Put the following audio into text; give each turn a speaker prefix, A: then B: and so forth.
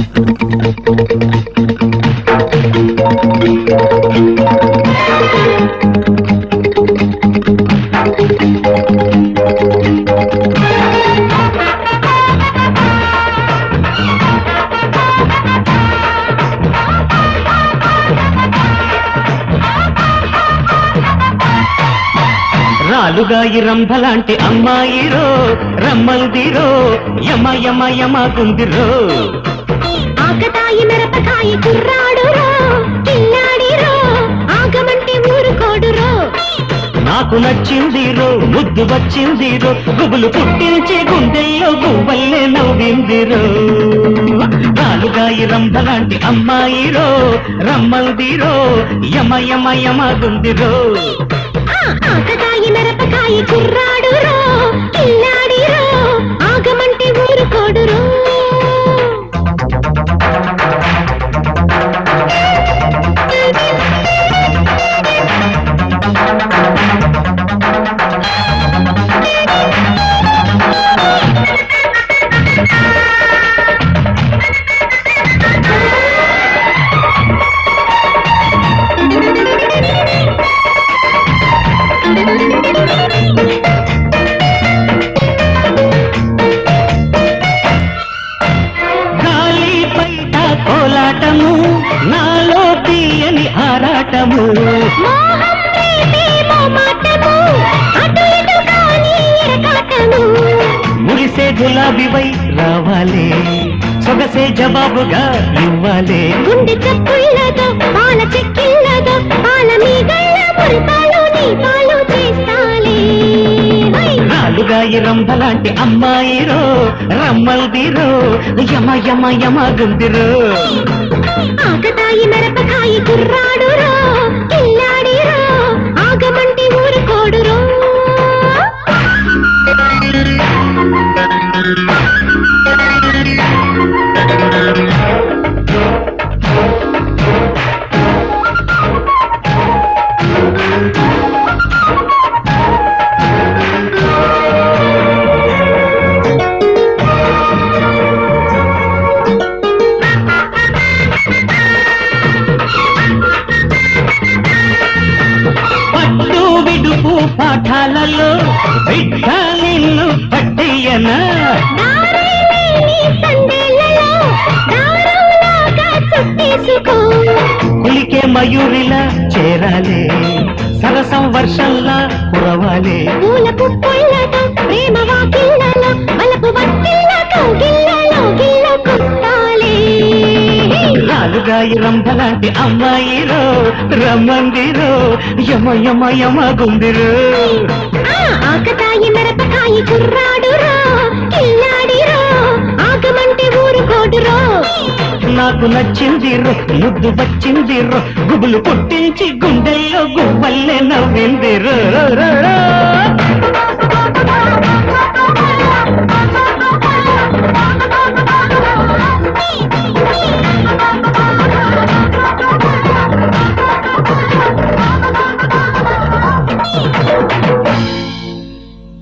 A: రాలుగాయి రంభలాంటి అమ్మాయిరో రమ్మందిరో యమ యమ యమ గుందిరో
B: ఆకతాయి మిరపకాయి కుర్రాడురో కిల్లాడిరో ఆగమంటే ఊరుకోడురో
A: నాకు నచ్చిందిరో ముద్దు వచ్చిందిరో గుబులు పుట్టించే గుండెల్లో గువ్వల్లే నవ్విందిరో రాలుగాయి రంభలాంటి అమ్మాయిరో రమ్మందిరో యమ యమ యమ గుందిరో
B: ఆ, ఆకతాయి మిరపకాయి కుర్రాడురో కిల్లాడిరో ఆగమంటే ఊరుకోడురో
A: గాలి బయట కోలాటము నాలో తీయని ఆరాటము
B: మోహం ప్రేమేమో మాటము అటు ఇటు కాని ఎరకాటము
A: మురిసే గులాబీవై రావాలే సొగసే జవాబుగా ఇవ్వాలే
B: గుండె చప్పుళ్ళతో పాల చెక్కిళ్ళతో పాల మీగళ్ళ మురిపాలు నీ పాలు చేస్తాలే హై!
A: నాలుగాయి రంభలాంటి అమ్మాయిరో రమ్మల్దిరో యమ యమ యమ గుందిరో
B: ఆకతాయి మిరపకాయి కుర్రాడురో కిల్లాడిరో ఆగమంటే ఊరుకోడురో
A: పట్టు విడుపు పాఠాలలో బిడ్డ నిన్ను పట్టయ్యనా
B: దారేలేని సందేళ్లలో దారంలాగా చుట్టేసుకో
A: కులికే మయూరిలా చేరాలే సరసం వర్షంలా కురవాలే
B: పూల పుప్పొళ్ళతో ప్రేమ వాకిళ్ళలో వలపు వట్టిళ్ళ కౌగిళ్ళలో గిల్ల కుస్తాలే
A: నాలుగాయి రంభలాంటి అమ్మాయిరో రమ్మందిరో యమ యమ యమ గుందిరో
B: ఆ ఆకతాయి మిరపకాయి కుర్రాడురో కిల్లాడిరో ఆగమంటే ఊరుకోడురో
A: నాకు నచ్చిందిరో ముద్దు వచ్చిందిరో గుబులు పుట్టించి గుండెల్లో గువ్వల్లే నవ్విందిరో